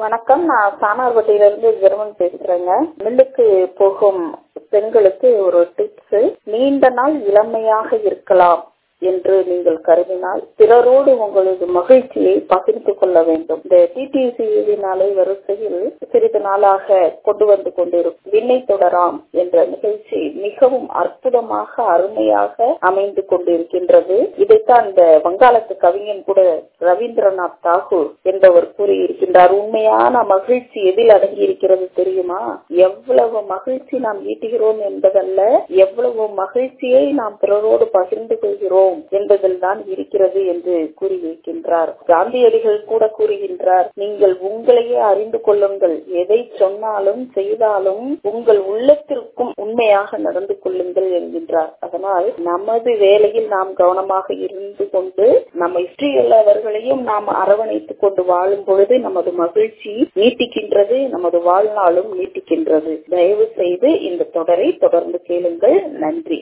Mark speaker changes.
Speaker 1: வணக்கம் நான் சானார்பட்டியிலிருந்து ஜெர்மன் பேசுறேங்க மில்லுக்கு போகும் பெண்களுக்கு ஒரு டிப்ஸ் நீண்ட நாள் இளமையாக இருக்கலாம் என்று நீங்கள் கருதினால் பிறரோடு உங்களது மகிழ்ச்சியை பகிர்ந்து கொள்ள வேண்டும் இந்த டிடிசி நாளை வரிசையில் சிறிது நாளாக கொண்டு வந்து கொண்டிருக்கும் விண்ணை தொடராம் என்ற நிகழ்ச்சி மிகவும் அற்புதமாக அருமையாக அமைந்து கொண்டிருக்கின்றது இதைத்தான் இந்த வங்காளத்து கவிஞன் கூட ரவீந்திரநாத் தாகூர் என்பவர் கூறியிருக்கின்றார் உண்மையான மகிழ்ச்சி எதில் அடங்கி இருக்கிறது தெரியுமா எவ்வளவு மகிழ்ச்சி நாம் ஈட்டுகிறோம் என்பதல்ல எவ்வளவு மகிழ்ச்சியை நாம் பிறரோடு பகிர்ந்து கொள்கிறோம் என்பதில் தான் இருக்கிறது என்று கூறியிருக்கின்றார் காந்தியடிகள் கூட கூறுகின்றார் நீங்கள் உங்களையே அறிந்து கொள்ளுங்கள் எதை சொன்னாலும் செய்தாலும் உங்கள் உள்ளத்திற்கும் உண்மையாக நடந்து கொள்ளுங்கள் என்கின்றார் அதனால் நமது வேலையில் நாம் கவனமாக இருந்து கொண்டு நம்மை சுற்றியுள்ளவர்களையும் நாம் அரவணைத்துக் கொண்டு வாழும் பொழுது நமது மகிழ்ச்சி நீட்டிக்கின்றது நமது வாழ்நாளும் நீட்டிக்கின்றது தயவு செய்து இந்த தொடரை தொடர்ந்து கேளுங்கள் நன்றி